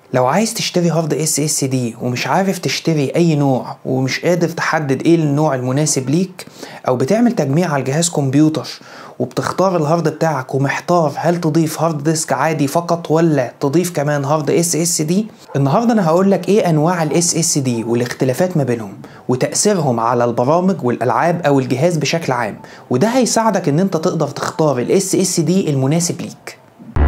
لو عايز تشتري هارد اس اس دي ومش عارف تشتري اي نوع ومش قادر تحدد ايه النوع المناسب ليك او بتعمل تجميع على الجهاز كمبيوتر وبتختار الهارد بتاعك ومحتار هل تضيف هارد ديسك عادي فقط ولا تضيف كمان هارد اس اس دي النهارده انا هقول لك ايه انواع الاس اس دي والاختلافات ما بينهم وتاثيرهم على البرامج والالعاب او الجهاز بشكل عام وده هيساعدك ان انت تقدر تختار الاس اس دي المناسب ليك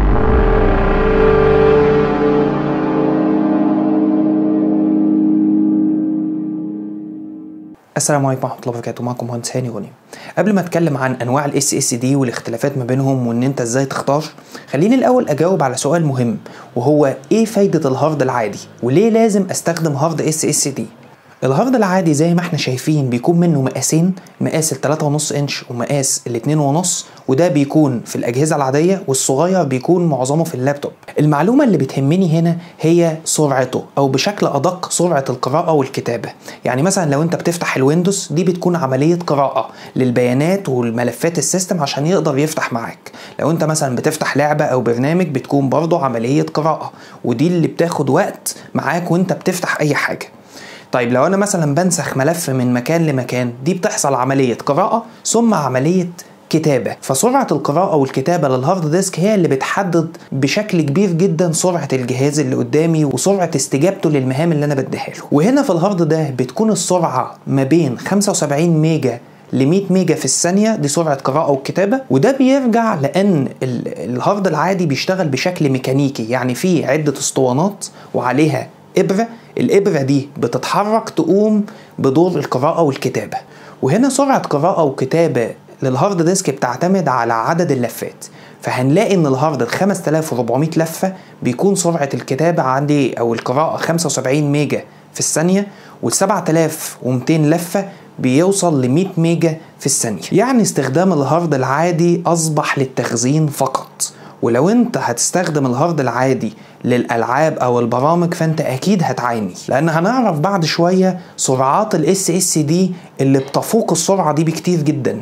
السلام عليكم ورحمه الله وبركاته معكم مهندس هاني غنيم قبل ما اتكلم عن انواع الاس اس دي والاختلافات ما بينهم وان انت ازاي تختار خليني الاول اجاوب على سؤال مهم وهو ايه فايده الهارد العادي وليه لازم استخدم هارد اس اس دي الهارد العادي زي ما احنا شايفين بيكون منه مقاسين مقاس ال 3.5 انش ومقاس ال 2.5 وده بيكون في الاجهزه العاديه والصغير بيكون معظمه في اللابتوب المعلومه اللي بتهمني هنا هي سرعته او بشكل ادق سرعه القراءه والكتابه يعني مثلا لو انت بتفتح الويندوز دي بتكون عمليه قراءه للبيانات والملفات السيستم عشان يقدر يفتح معاك لو انت مثلا بتفتح لعبه او برنامج بتكون برضه عمليه قراءه ودي اللي بتاخد وقت معاك وانت بتفتح اي حاجه طيب لو انا مثلا بنسخ ملف من مكان لمكان دي بتحصل عمليه قراءه ثم عمليه كتابة فسرعة القراءة والكتابة للهارد ديسك هي اللي بتحدد بشكل كبير جدا سرعة الجهاز اللي قدامي وسرعة استجابته للمهام اللي أنا بديها له وهنا في الهارد ده بتكون السرعة ما بين 75 ميجا ل 100 ميجا في الثانية دي سرعة قراءة والكتابة وده بيرجع لأن الهارد العادي بيشتغل بشكل ميكانيكي يعني فيه عدة اسطوانات وعليها إبرة الإبرة دي بتتحرك تقوم بدور القراءة والكتابة وهنا سرعة قراءة وكتابة للهارد ديسك بتعتمد على عدد اللفات فهنلاقي ان الهارد ال 5400 لفة بيكون سرعة الكتابة عندي او القراءة 75 ميجا في الثانية وال 7200 لفة بيوصل ل 100 ميجا في الثانية يعني استخدام الهارد العادي أصبح للتخزين فقط ولو انت هتستخدم الهارد العادي للالعاب او البرامج فانت اكيد هتعاني لان هنعرف بعد شويه سرعات الاس اس دي اللي بتفوق السرعه دي بكتير جدا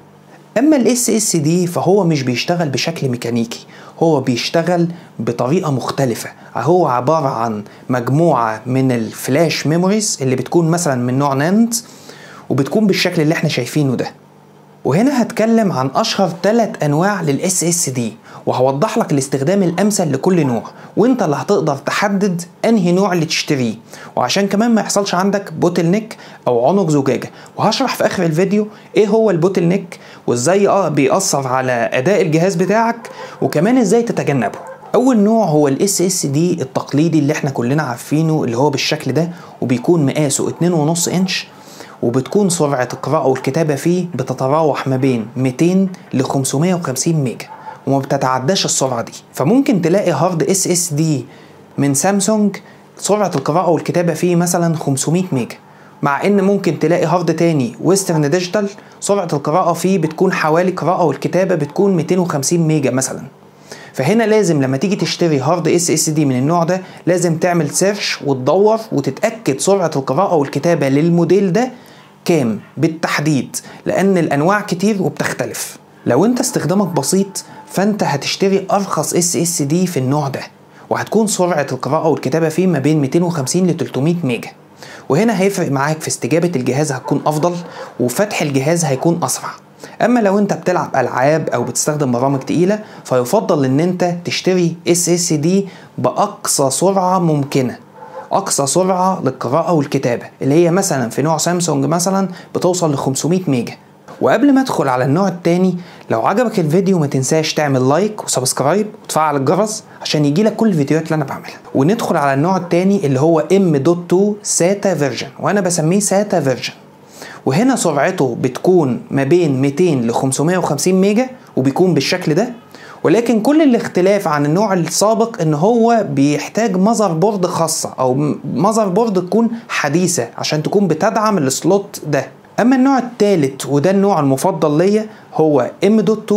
اما الاس اس دي فهو مش بيشتغل بشكل ميكانيكي هو بيشتغل بطريقه مختلفه هو عباره عن مجموعه من الفلاش ميموريز اللي بتكون مثلا من نوع ناند وبتكون بالشكل اللي احنا شايفينه ده وهنا هتكلم عن اشهر ثلاث انواع للاس اس دي وهوضح لك الاستخدام الامثل لكل نوع وانت اللي هتقدر تحدد انهي نوع اللي تشتريه وعشان كمان ما يحصلش عندك بوتل نيك او عنق زجاجه وهشرح في اخر الفيديو ايه هو البوتل نيك وازاي اه بيأثر على اداء الجهاز بتاعك وكمان ازاي تتجنبه اول نوع هو الاس اس دي التقليدي اللي احنا كلنا عارفينه اللي هو بالشكل ده وبيكون مقاسه 2.5 انش وبتكون سرعة القراءة والكتابة فيه بتتراوح ما بين 200 ل 550 ميجا وما بتتعداش السرعة دي فممكن تلاقي هارد اس اس دي من سامسونج سرعة القراءة والكتابة فيه مثلا 500 ميجا مع ان ممكن تلاقي هارد تاني ويسترن ديجيتال سرعة القراءة فيه بتكون حوالي قراءة والكتابة بتكون 250 ميجا مثلا فهنا لازم لما تيجي تشتري هارد اس اس دي من النوع ده لازم تعمل سيرش وتدور وتتاكد سرعه القراءه والكتابه للموديل ده كام بالتحديد لان الانواع كتير وبتختلف لو انت استخدامك بسيط فانت هتشتري ارخص اس اس دي في النوع ده وهتكون سرعه القراءه والكتابه فيه ما بين 250 ل 300 ميجا وهنا هيفرق معاك في استجابه الجهاز هتكون افضل وفتح الجهاز هيكون اسرع اما لو انت بتلعب العاب او بتستخدم برامج تقيله فيفضل ان انت تشتري اس اس دي باقصى سرعه ممكنه اقصى سرعه للقراءه والكتابه اللي هي مثلا في نوع سامسونج مثلا بتوصل ل 500 ميجا وقبل ما ادخل على النوع التاني لو عجبك الفيديو ما تنساش تعمل لايك وسبسكرايب وتفعل الجرس عشان يجيلك كل الفيديوهات اللي انا بعملها وندخل على النوع التاني اللي هو M.2 ساتا فيرجن وانا بسميه ساتا فيرجن وهنا سرعته بتكون ما بين 200 ل 550 ميجا وبيكون بالشكل ده ولكن كل الاختلاف عن النوع السابق ان هو بيحتاج مذر بورد خاصه او مذر بورد تكون حديثه عشان تكون بتدعم السلوت ده اما النوع الثالث وده النوع المفضل ليا هو M.2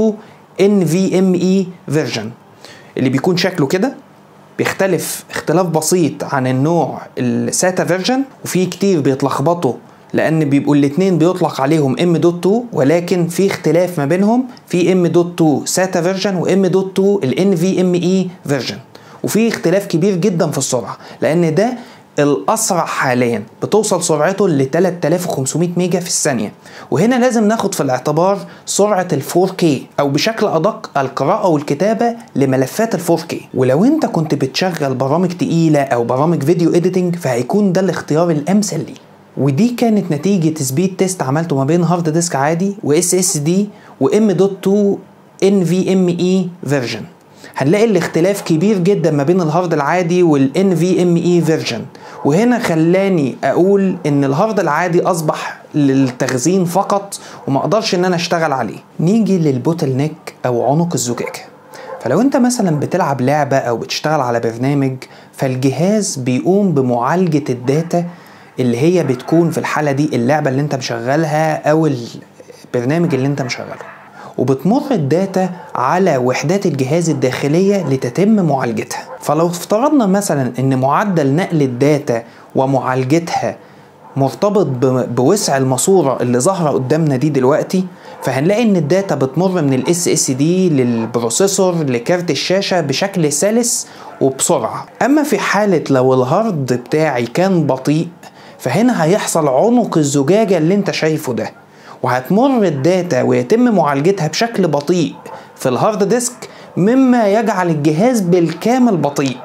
NVMe فيرجن اللي بيكون شكله كده بيختلف اختلاف بسيط عن النوع الساتا فيرجن وفي كتير بيتلخبطوا لان بيبقوا الاتنين بيطلق عليهم M.2 ولكن في اختلاف ما بينهم في M.2 ساتا فيرجن و M.2 ال NVMe فيرجن وفي اختلاف كبير جدا في السرعه لان ده الاسرع حاليا بتوصل سرعته ل 3500 ميجا في الثانيه وهنا لازم ناخد في الاعتبار سرعه ال 4K او بشكل ادق القراءه والكتابه لملفات ال 4K ولو انت كنت بتشغل برامج تقيله او برامج فيديو اديتنج فهيكون ده الاختيار الامثل ليه ودي كانت نتيجة سبيد تيست عملته ما بين هارد ديسك عادي و اس اس دي و ام دوت 2 ان في ام اي فيرجن هنلاقي الاختلاف كبير جدا ما بين الهارد العادي والان في ام اي فيرجن وهنا خلاني اقول ان الهارد العادي اصبح للتخزين فقط وما اقدرش ان انا اشتغل عليه نيجي للبوتل نيك او عنق الزجاجه فلو انت مثلا بتلعب لعبه او بتشتغل على برنامج فالجهاز بيقوم بمعالجه الداتا اللي هي بتكون في الحاله دي اللعبه اللي انت مشغلها او البرنامج اللي انت مشغله وبتمر الداتا على وحدات الجهاز الداخلية لتتم معالجتها فلو افترضنا مثلا ان معدل نقل الداتا ومعالجتها مرتبط بوسع الماسورة اللي ظاهرة قدامنا دي دلوقتي فهنلاقي ان الداتا بتمر من الاس اس دي للبروسيسور لكارت الشاشة بشكل سلس وبسرعة اما في حالة لو الهارد بتاعي كان بطيء فهنا هيحصل عنق الزجاجة اللي انت شايفه ده وهتمر الداتا ويتم معالجتها بشكل بطيء في الهارد ديسك مما يجعل الجهاز بالكامل بطيء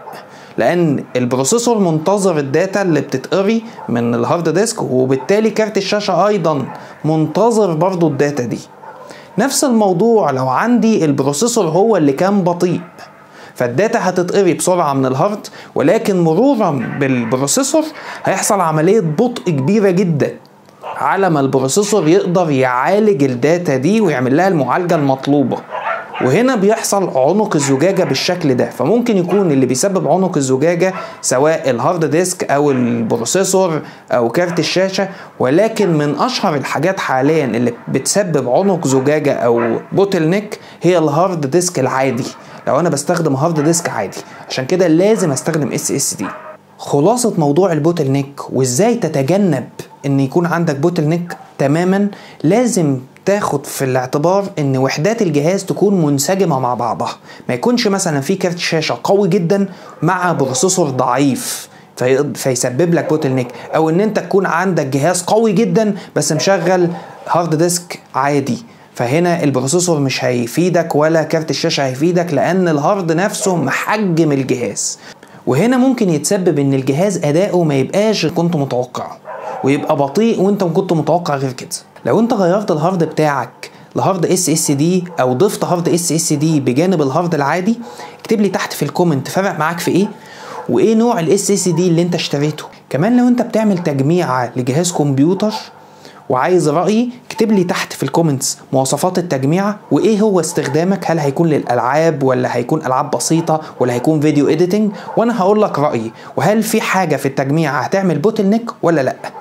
لان البروسيسور منتظر الداتا اللي بتتقري من الهارد ديسك وبالتالي كارت الشاشة ايضا منتظر برضو الداتا دي نفس الموضوع لو عندي البروسيسور هو اللي كان بطيء فالداتا هتتقري بسرعة من الهارد ولكن مرورا بالبروسيسور هيحصل عملية بطء كبيرة جدا على ما البروسيسور يقدر يعالج الداتا دي ويعمل لها المعالجة المطلوبة وهنا بيحصل عنق الزجاجة بالشكل ده فممكن يكون اللي بيسبب عنق الزجاجة سواء الهارد ديسك او البروسيسور او كارت الشاشة ولكن من اشهر الحاجات حاليا اللي بتسبب عنق زجاجة او بوتل نيك هي الهارد ديسك العادي لو انا بستخدم هارد ديسك عادي عشان كده لازم استخدم اس اس دي خلاصة موضوع البوتل نيك وازاي تتجنب ان يكون عندك بوتل نيك تماما لازم تاخد في الاعتبار ان وحدات الجهاز تكون منسجمه مع بعضها ما يكونش مثلا في كارت شاشه قوي جدا مع بروسيسور ضعيف في فيسبب لك بوتل نيك او ان انت تكون عندك جهاز قوي جدا بس مشغل هارد ديسك عادي فهنا البروسيسور مش هيفيدك ولا كارت الشاشه هيفيدك لان الهارد نفسه محجم الجهاز وهنا ممكن يتسبب ان الجهاز اداؤه ما يبقاش كنت متوقعه ويبقى بطيء وانت كنت متوقع غير كده لو انت غيرت الهارد بتاعك لهارد اس اس دي او ضفت هارد اس اس دي بجانب الهارد العادي اكتب لي تحت في الكومنت فرق معاك في ايه وايه نوع الاس اس دي اللي انت اشتريته كمان لو انت بتعمل تجميعة لجهاز كمبيوتر وعايز رأيي اكتب لي تحت في الكومنتس مواصفات التجميعة وايه هو استخدامك هل هيكون للألعاب ولا هيكون ألعاب بسيطة ولا هيكون فيديو اديتنج وانا هقول لك رأيي وهل في حاجة في التجميعة هتعمل بوتل نيك ولا لأ